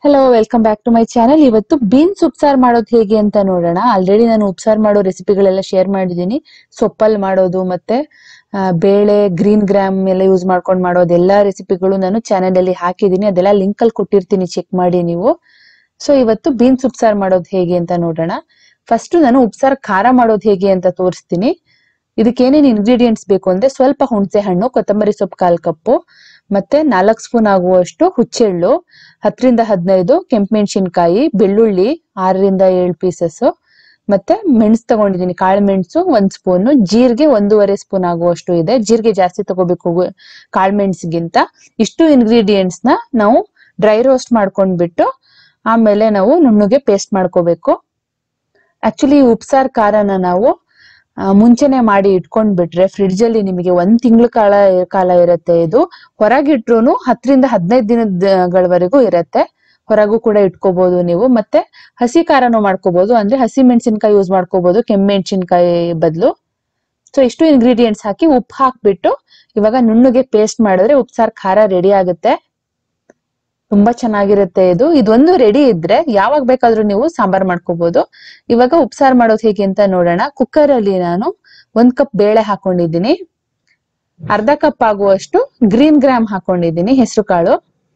hello welcome back to my channel ಇವತ್ತು beans ಉಪ್ಸಾರ್ ಮಾಡೋದು ಹೇಗೆ ಅಂತ ನೋಡೋಣ ಆಲ್ರೆಡಿ ನಾನು ಉಪ್ಸಾರ್ ಮಾಡೋ ರೆಸಿಪಿಗಳೆಲ್ಲ ಶೇರ್ ಮಾಡಿದ್ದೀನಿ ಸೊಪ್ಪಲ್ಲಿ ಮಾಡೋದು ಮತ್ತೆ ಆ, ಬೇಳೆ ಗ್ರೀನ್ ಗ್ರಾಮ್ ಎಲ್ಲ ಯೂಸ್ ಮಾಡ್ಕೊಂಡು ಮಾಡೋದು ಎಲ್ಲಾ ರೆಸಿಪಿಗಳು ನಾನು ಚಾನೆಲ್ ಅಲ್ಲಿ ಹಾಕಿದ್ದೀನಿ ಅದೆಲ್ಲ ಲಿಂಕ್ ಅಲ್ಲಿ ಕೊಟ್ಟಿರ್ತೀನಿ ಚೆಕ್ ಮಾಡಿ ನೀವು ಸೊ ಇವತ್ತು ಬೀನ್ಸ್ ಉಪ್ಸಾರ್ ಮಾಡೋದು ಹೇಗೆ ಅಂತ ನೋಡೋಣ ಫಸ್ಟ್ ನಾನು ಉಪ್ಸಾರ್ ಖಾರ ಮಾಡೋದು ಹೇಗೆ ಅಂತ ತೋರಿಸ್ತೀನಿ ಇದಕ್ಕೆ ಏನೇನು ಇಂಗ್ರೀಡಿಯೆಂಟ್ಸ್ ಬೇಕು ಅಂದ್ರೆ ಸ್ವಲ್ಪ ಹುಣಸೆ ಹಣ್ಣು ಕೊತ್ತಂಬರಿ ಸೊಪ್ಪು ಕಾಲ್ ಕಪ್ಪು ಮತ್ತೆ ನಾಲ್ಕು ಸ್ಪೂನ್ ಆಗುವಷ್ಟು ಹುಚ್ಚೆಳ್ಳು ಹತ್ತರಿಂದ ಹದಿನೈದು ಕೆಂಪುಮೆಣಸಿನ್ಕಾಯಿ ಬೆಳ್ಳುಳ್ಳಿ ಆರರಿಂದ ಏಳು ಪೀಸಸ್ ಮತ್ತೆ ಮೆಣಸು ತಗೊಂಡಿದ್ದೀನಿ ಕಾಳು ಮೆಣಸು ಒಂದ್ ಸ್ಪೂನ್ ಜೀರಿಗೆ ಒಂದೂವರೆ ಸ್ಪೂನ್ ಆಗುವಷ್ಟು ಇದೆ ಜೀರಿಗೆ ಜಾಸ್ತಿ ತಗೋಬೇಕು ಕಾಳು ಮೆಣಸಿಗಿಂತ ಇಷ್ಟು ಇಂಗ್ರೀಡಿಯೆಂಟ್ಸ್ ನ ನಾವು ಡ್ರೈ ರೋಸ್ಟ್ ಮಾಡ್ಕೊಂಡ್ಬಿಟ್ಟು ಆಮೇಲೆ ನಾವು ನುಣ್ಣಗೆ ಪೇಸ್ಟ್ ಮಾಡ್ಕೋಬೇಕು ಆಕ್ಚುಲಿ ಉಪ್ಸಾರ್ ಖಾರನ ನಾವು ಆ, ಮುಂಚೆನೆ ಮಾಡಿ ಇಟ್ಕೊಂಡ್ಬಿಟ್ರೆ ಫ್ರಿಡ್ಜ್ ಅಲ್ಲಿ ನಿಮಗೆ ಒಂದ್ ತಿಂಗಳ ಕಾಲ ಕಾಲ ಇರುತ್ತೆ ಇದು ಹೊರಗಿಟ್ರು ಹತ್ತರಿಂದ ಹದಿನೈದು ದಿನದಗಳವರೆಗೂ ಇರತ್ತೆ ಹೊರಗೂ ಕೂಡ ಇಟ್ಕೋಬಹುದು ನೀವು ಮತ್ತೆ ಹಸಿ ಖಾರನೂ ಮಾಡ್ಕೋಬಹುದು ಅಂದ್ರೆ ಹಸಿ ಮೆಣಸಿನ್ಕಾಯಿ ಯೂಸ್ ಮಾಡ್ಕೋಬಹುದು ಕೆಂಪು ಮೆಣಸಿನ್ಕಾಯಿ ಬದಲು ಸೊ ಇಷ್ಟು ಇಂಗ್ರೀಡಿಯೆಂಟ್ಸ್ ಹಾಕಿ ಉಪ್ಪು ಹಾಕ್ಬಿಟ್ಟು ಇವಾಗ ನುಣ್ಣಗೆ ಪೇಸ್ಟ್ ಮಾಡಿದ್ರೆ ಉಪ್ಸಾರ್ ಖಾರ ರೆಡಿ ಆಗುತ್ತೆ ತುಂಬಾ ಚೆನ್ನಾಗಿರುತ್ತೆ ಇದು ಇದೊಂದು ರೆಡಿ ಇದ್ರೆ ಯಾವಾಗ ಬೇಕಾದ್ರೂ ನೀವು ಸಾಂಬಾರ್ ಮಾಡ್ಕೋಬಹುದು ಇವಾಗ ಉಪ್ಸಾರ್ ಮಾಡೋದು ಹೇಗೆ ಅಂತ ನೋಡೋಣ ಕುಕ್ಕರ್ ಅಲ್ಲಿ ನಾನು ಒಂದ್ ಕಪ್ ಬೇಳೆ ಹಾಕೊಂಡಿದ್ದೀನಿ ಅರ್ಧ ಕಪ್ ಆಗುವಷ್ಟು ಗ್ರೀನ್ ಗ್ರಾಮ್ ಹಾಕೊಂಡಿದ್ದೀನಿ ಹೆಸರು ಕಾಳು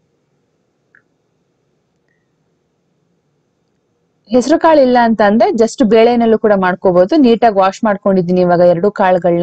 ಹೆಸರು ಕಾಳು ಇಲ್ಲ ಅಂತ ಅಂದ್ರೆ ಜಸ್ಟ್ ಬೇಳೆನಲ್ಲೂ ಕೂಡ ಮಾಡ್ಕೋಬಹುದು ನೀಟಾಗಿ ವಾಶ್ ಮಾಡ್ಕೊಂಡಿದ್ದೀನಿ ಇವಾಗ ಎರಡು ಕಾಳುಗಳನ್ನ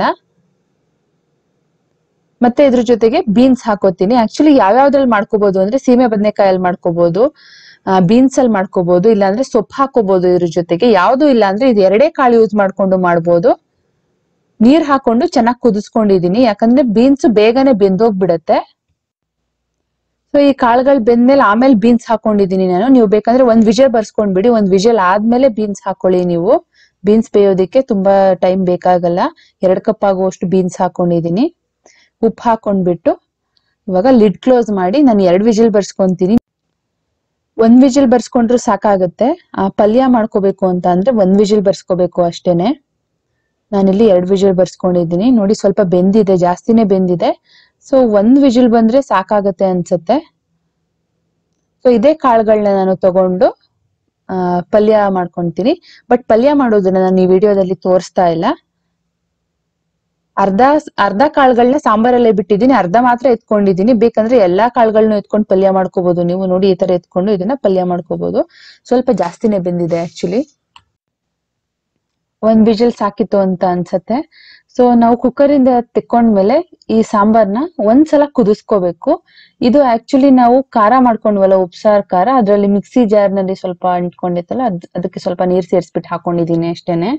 ಮತ್ತೆ ಇದ್ರ ಜೊತೆಗೆ ಬೀನ್ಸ್ ಹಾಕೋತೀನಿ ಆಕ್ಚುಲಿ ಯಾವ್ಯಾವ್ದ್ರಲ್ಲಿ ಮಾಡ್ಕೋಬಹುದು ಅಂದ್ರೆ ಸೀಮೆ ಬದನೆಕಾಯಲ್ಲಿ ಮಾಡ್ಕೋಬಹುದು ಬೀನ್ಸ್ ಅಲ್ಲಿ ಮಾಡ್ಕೋಬಹುದು ಇಲ್ಲಾಂದ್ರೆ ಸೊಪ್ಪು ಹಾಕೋಬಹುದು ಇದ್ರ ಜೊತೆಗೆ ಯಾವ್ದು ಇಲ್ಲ ಅಂದ್ರೆ ಇದು ಎರಡೇ ಕಾಳು ಯೂಸ್ ಮಾಡ್ಕೊಂಡು ಮಾಡ್ಬೋದು ನೀರ್ ಹಾಕೊಂಡು ಚೆನ್ನಾಗಿ ಕುದಿಸ್ಕೊಂಡಿದೀನಿ ಯಾಕಂದ್ರೆ ಬೀನ್ಸ್ ಬೇಗನೆ ಬೆಂದೋಗ್ಬಿಡತ್ತೆ ಸೊ ಈ ಕಾಳುಗಳು ಬೆಂದ್ಮೇಲೆ ಆಮೇಲೆ ಬೀನ್ಸ್ ಹಾಕೊಂಡಿದೀನಿ ನಾನು ನೀವು ಬೇಕಂದ್ರೆ ಒಂದ್ ವಿಜಲ್ ಬರ್ಸ್ಕೊಂಡ್ಬಿಡಿ ಒಂದ್ ವಿಜಲ್ ಆದ್ಮೇಲೆ ಬೀನ್ಸ್ ಹಾಕೊಳ್ಳಿ ನೀವು ಬೀನ್ಸ್ ಬೇಯೋದಿಕ್ಕೆ ತುಂಬಾ ಟೈಮ್ ಬೇಕಾಗಲ್ಲ ಎರಡ್ ಕಪ್ ಆಗುವಷ್ಟು ಬೀನ್ಸ್ ಹಾಕೊಂಡಿದೀನಿ ಉಪ್ಪು ಹಾಕೊಂಡ್ಬಿಟ್ಟು ಇವಾಗ ಲಿಡ್ ಕ್ಲೋಸ್ ಮಾಡಿ ನಾನು ಎರಡ್ ವಿಜಿಲ್ ಬರ್ಸ್ಕೊಂತೀನಿ ಒಂದ್ ವಿಜಿಲ್ ಬರ್ಸ್ಕೊಂಡ್ರು ಸಾಕಾಗುತ್ತೆ ಆ ಪಲ್ಯ ಮಾಡ್ಕೋಬೇಕು ಅಂತ ಅಂದ್ರೆ ಒಂದ್ ವಿಜಿಲ್ ಬರ್ಸ್ಕೋಬೇಕು ಅಷ್ಟೇನೆ ನಾನಿಲ್ಲಿ ಎರಡ್ ವಿಜಿಲ್ ಬರ್ಸ್ಕೊಂಡಿದ್ದೀನಿ ನೋಡಿ ಸ್ವಲ್ಪ ಬೆಂದಿದೆ ಜಾಸ್ತಿನೇ ಬೆಂದಿದೆ ಸೊ ಒಂದ್ ವಿಜಿಲ್ ಬಂದ್ರೆ ಸಾಕಾಗತ್ತೆ ಅನ್ಸುತ್ತೆ ಸೊ ಇದೇ ಕಾಳುಗಳನ್ನ ನಾನು ತಗೊಂಡು ಆ ಪಲ್ಯ ಮಾಡ್ಕೊಂತೀನಿ ಬಟ್ ಪಲ್ಯ ಮಾಡೋದನ್ನ ನಾನು ಈ ವಿಡಿಯೋದಲ್ಲಿ ತೋರಿಸ್ತಾ ಇಲ್ಲ ಅರ್ಧ ಅರ್ಧ ಕಾಳುಗಳನ್ನ ಸಾಂಬಾರಲ್ಲೇ ಬಿಟ್ಟಿದ್ದೀನಿ ಅರ್ಧ ಮಾತ್ರ ಎತ್ಕೊಂಡಿದ್ದೀನಿ ಬೇಕಂದ್ರೆ ಎಲ್ಲಾ ಕಾಳುಗಳನ್ನ ಎತ್ಕೊಂಡು ಪಲ್ಯ ಮಾಡ್ಕೋಬಹುದು ನೀವು ನೋಡಿ ಈ ತರ ಎತ್ಕೊಂಡು ಇದನ್ನ ಪಲ್ಯ ಮಾಡ್ಕೋಬಹುದು ಸ್ವಲ್ಪ ಜಾಸ್ತಿನೇ ಬೆಂದಿದೆ ಆಕ್ಚುಲಿ ಒಂದ್ ಬಿಜಲ್ ಸಾಕಿತ್ತು ಅಂತ ಅನ್ಸತ್ತೆ ಸೊ ನಾವು ಕುಕ್ಕರ್ ಇಂದ ತೆಕ್ಕೊಂಡ್ಮೇಲೆ ಈ ಸಾಂಬಾರ್ನ ಒಂದ್ಸಲ ಕುದಿಸ್ಕೋಬೇಕು ಇದು ಆಕ್ಚುಲಿ ನಾವು ಖಾರ ಮಾಡ್ಕೊಂಡ್ವಲ್ಲ ಉಪ್ಸಾರ್ ಖಾರ ಅದ್ರಲ್ಲಿ ಮಿಕ್ಸಿ ಜಾರ್ ನಲ್ಲಿ ಸ್ವಲ್ಪ ಇಟ್ಕೊಂಡಿತ್ತಲ್ಲ ಅದ್ ಅದಕ್ಕೆ ಸ್ವಲ್ಪ ನೀರ್ ಸೇರಿಸ್ಬಿಟ್ಟು ಹಾಕೊಂಡಿದೀನಿ ಅಷ್ಟೇನೆ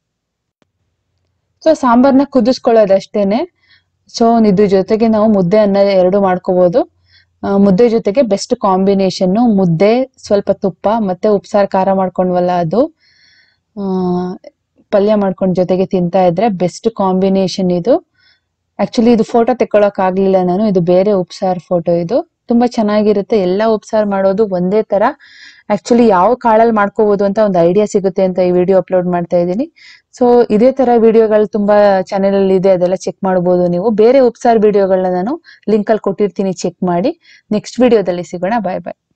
ಸೊ ಸಾಂಬಾರ್ನ ಕುದಿಸ್ಕೊಳ್ಳೋದಷ್ಟೇನೆ ಸೊ ಇದ್ರ ಜೊತೆಗೆ ನಾವು ಮುದ್ದೆ ಅನ್ನ ಎರಡು ಮಾಡ್ಕೋಬಹುದು ಆ, ಮುದ್ದೆ ಜೊತೆಗೆ ಬೆಸ್ಟ್ ಕಾಂಬಿನೇಷನ್ ಮುದ್ದೆ ಸ್ವಲ್ಪ ತುಪ್ಪ ಮತ್ತೆ ಉಪ್ಸಾರ್ ಖಾರ ಮಾಡ್ಕೊಂಡ್ವಲ್ಲ ಅದು ಆ ಪಲ್ಯ ಮಾಡ್ಕೊಂಡ್ ಜೊತೆಗೆ ತಿಂತಾ ಇದ್ರೆ ಬೆಸ್ಟ್ ಕಾಂಬಿನೇಷನ್ ಇದು ಆಕ್ಚುಲಿ ಇದು ಫೋಟೋ ತೆಕ್ಕೊಳಕ್ ಆಗ್ಲಿಲ್ಲ ನಾನು ಇದು ಬೇರೆ ಉಪ್ಸಾರ್ ಫೋಟೋ ಇದು ತುಂಬಾ ಚೆನ್ನಾಗಿರುತ್ತೆ ಎಲ್ಲಾ ಉಪ್ಸಾರ್ ಮಾಡೋದು ಒಂದೇ ತರ ಆಕ್ಚುಲಿ ಯಾವ ಕಾಳಲ್ಲಿ ಮಾಡ್ಕೋಬಹುದು ಅಂತ ಒಂದು ಐಡಿಯಾ ಸಿಗುತ್ತೆ ಅಂತ ಈ ವಿಡಿಯೋ ಅಪ್ಲೋಡ್ ಮಾಡ್ತಾ ಇದ್ದೀನಿ ಸೊ ಇದೇ ತರ ವಿಡಿಯೋಗಳು ತುಂಬಾ ಚಾನೆಲ್ ಅಲ್ಲಿ ಇದೆ ಅದೆಲ್ಲ ಚೆಕ್ ಮಾಡಬಹುದು ನೀವು ಬೇರೆ ಉಪ್ಸಾರ್ ವಿಡಿಯೋಗಳನ್ನ ನಾನು ಲಿಂಕ್ ಅಲ್ಲಿ ಕೊಟ್ಟಿರ್ತೀನಿ ಚೆಕ್ ಮಾಡಿ ನೆಕ್ಸ್ಟ್ ವಿಡಿಯೋದಲ್ಲಿ ಸಿಗೋಣ ಬಾಯ್ ಬಾಯ್